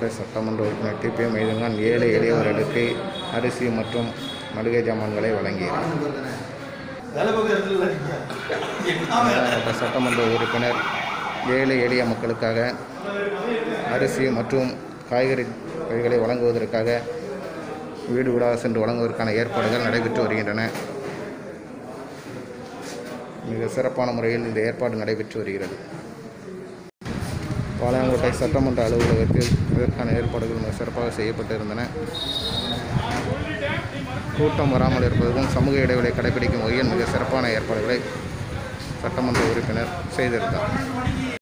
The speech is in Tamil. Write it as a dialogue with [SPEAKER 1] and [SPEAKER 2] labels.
[SPEAKER 1] பாளையங்கோட்டை சட்டமன்ற உறுப்பினர் டிபிஎம் மைதங்கான் ஏழை எளியவர்களுக்கு அரிசி மற்றும் மளிகை ஜாமான்களை வழங்கினார் பாளையங்கோட்டை சட்டமன்ற உறுப்பினர் ஏழை எளிய மக்களுக்காக அரிசி மற்றும் காய்கறி வகைகளை வழங்குவதற்காக வீடு வீடாக சென்று வழங்குவதற்கான ஏற்பாடுகள் நடைபெற்று வருகின்றன மிக சிறப்பான முறையில் இந்த ஏற்பாடு நடைபெற்று வருகிறது பாளையங்கோட்டை சட்டமன்ற அலுவலகத்தில் இதற்கான ஏற்பாடுகள் மிக சிறப்பாக செய்யப்பட்டிருந்தன கூட்டம் வராமல் இருப்பதும் சமூக இடைவெளியை கடைபிடிக்கும் வகையில் மிக சிறப்பான ஏற்பாடுகளை சட்டமன்ற உறுப்பினர் செய்திருந்தார்